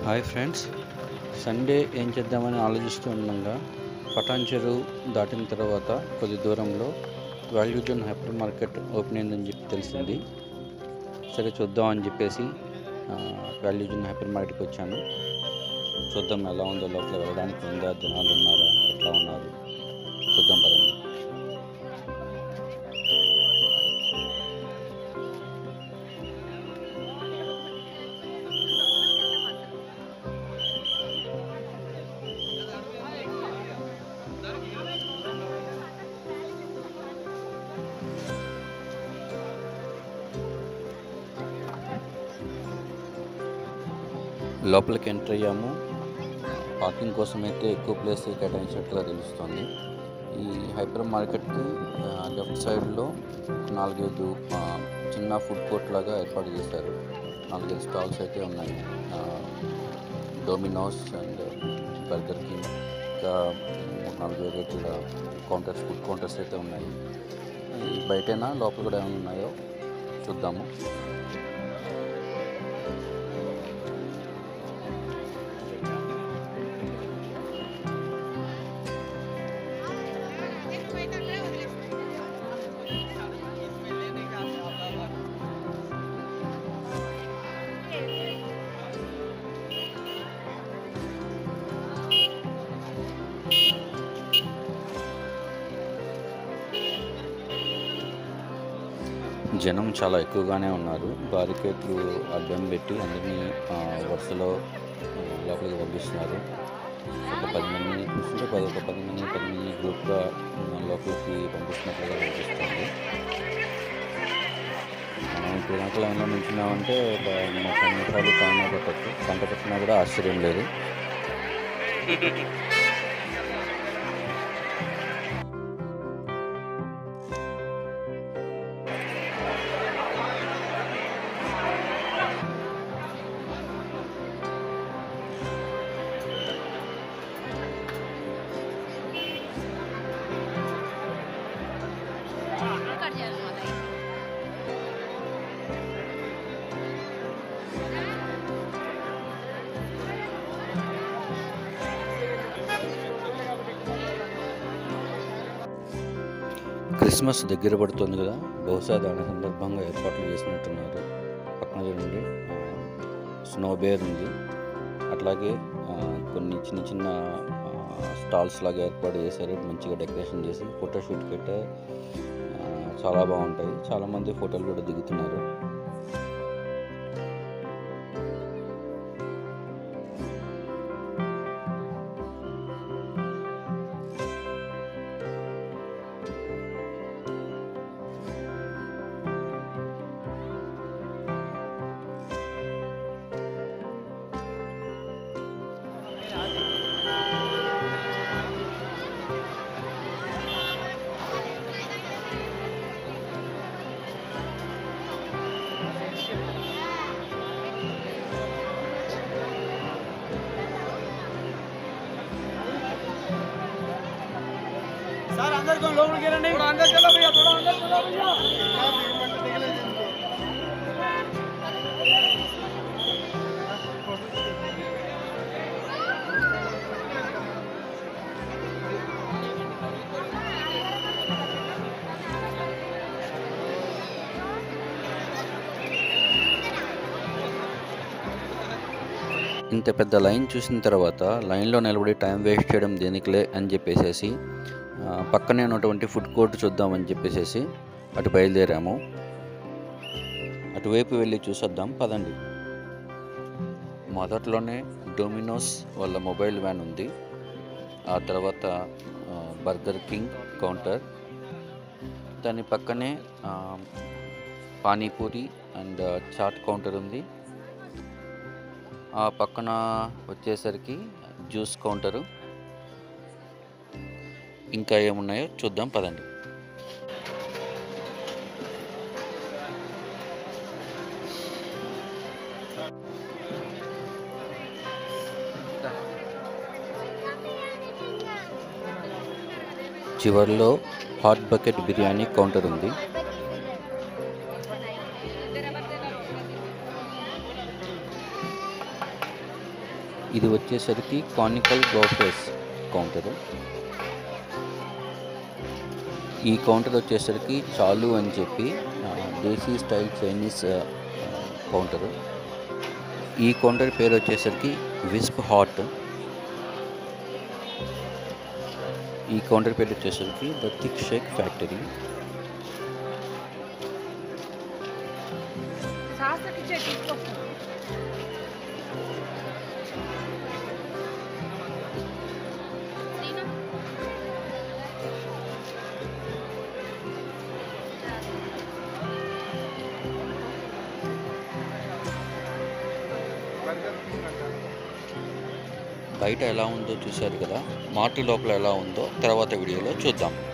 hi friends Sunday ఏం చేద్దామని ఆలోచిస్తూ ఉండగా పటాన్ చెరువు దాటిన తర్వాత కొద్ది దూరంలో value zone hyper market open అయిందని చెప్పి తెలిసింది సరే చూద్దాం అని చెప్పేసి ఆ, వాల్యూ జోన్ హైపర్ మార్కెట్కి వచ్చాను చూద్దాం ఎలా ఉందో లోపల వెళ్ళడానికి ఉందా జనాలు ఉన్నారా ఎట్లా ఉన్నారు చూద్దాం పదండి లోపలికి ఎంటర్ అయ్యాము పార్కింగ్ కోసం అయితే ఎక్కువ ప్లేస్ కేటాయించినట్టుగా తెలుస్తుంది ఈ హైపర్ మార్కెట్కి లెఫ్ట్ సైడ్లో నాలుగైదు ఆ, చిన్న ఫుడ్ కోర్ట్ లాగా ఏర్పాటు చేశారు నాలుగైదు స్టాల్స్ అయితే ఉన్నాయి డొమినోస్ అండ్ బర్గర్ కింగ్ ఇంకా మూడు నాలుగు వెరైటీల కౌంటర్స్ ఫుడ్ కౌంటర్స్ అయితే ఉన్నాయి ఈ బయటైనా లోపల కూడా ఏమైనా ఉన్నాయో చూద్దాము జనం చాలా ఎక్కువగానే ఉన్నారు బారికేట్లు అడ్డం పెట్టి అందరినీ ఆ, వరుసలో ఆ, లోపలికి పంపిస్తున్నారు ఒక పది మందిని చూస్తుంటే పది ఒక పది మంది పది మంది గ్రూప్గా ఆ, లోపలికి పంపిస్తున్నట్లుగా కనిపిస్తుంది మనం ఇప్పుడు కనుక లైన్లో నుంచున్నామంటే ఒక ముప్పై నిమిషాలు టైం పట్టచ్చు గంట పెట్టినా కూడా ఆశ్చర్యం లేదు कट जाएगा हमारा క్రిస్మస్ దగ్గర పడుతుంది కదా బహుశా దాని సందర్భంగా ఏర్పాట్లు చేసినట్టున్నారు పక్కన చూడండి స్నో బేర్ ఉంది అట్లాగే ఆ, కొన్ని చిన్న చిన్న స్టాల్స్ లాగా ఏర్పాటు చేశారు మంచిగా డెకరేషన్ చేసి ఫోటోషూట్కి అయితే ఆ, చాలా బాగుంటాయి చాలామంది ఫోటోలు కూడా దిగుతున్నారు सर अंदर कौन लोग गिरे नहीं थोड़ा अंदर चलो भैया थोड़ा अंदर चलो भैया ఇంత పెద్ద లైన్ చూసిన తర్వాత లైన్లో నిలబడి టైం వేస్ట్ చేయడం దేనికిలే అని చెప్పేసేసి ఆ, పక్కనే ఉన్నటువంటి ఫుడ్ కోర్ట్ చూద్దామని చెప్పేసేసి అటు బయలుదేరాము అటువైపు వెళ్ళి చూసొద్దాం పదండి మొదట్లోనే డొమినోస్ వాళ్ళ మొబైల్ వ్యాన్ ఉంది ఆ తర్వాత ఆ, బర్గర్ కింగ్ కౌంటర్ దాని పక్కనే ఆ, పానీపూరి అండ్ చాట్ కౌంటర్ ఉంది ఆ పక్కన వచ్చేసరికి జ్యూస్ కౌంటరు ఇంకా ఏమున్నాయో చూద్దాం పదండి చివరిలో హాట్ బకెట్ బిర్యానీ కౌంటర్ ఉంది ఇది వచ్చేసరికి కానికల్ గ్రోఫర్స్ కౌంటరు ఈ కౌంటర్ వచ్చేసరికి చాలు అని చెప్పి ఆ, దేశీ స్టైల్ చైనీస్ ఆ, కౌంటరు ఈ కౌంటర్ పేరు వచ్చేసరికి విస్ప్ హాట్ ఈ కౌంటర్ పేరు వచ్చేసరికి ద థిక్ షేక్ ఫ్యాక్టరీ శాస్త్రకి చెట్టు తీసుకొస్తాను బయట ఎలా ఉందో చూశారు కదా మార్ట్ లోపల ఎలా ఉందో తర్వాత వీడియోలో చూద్దాం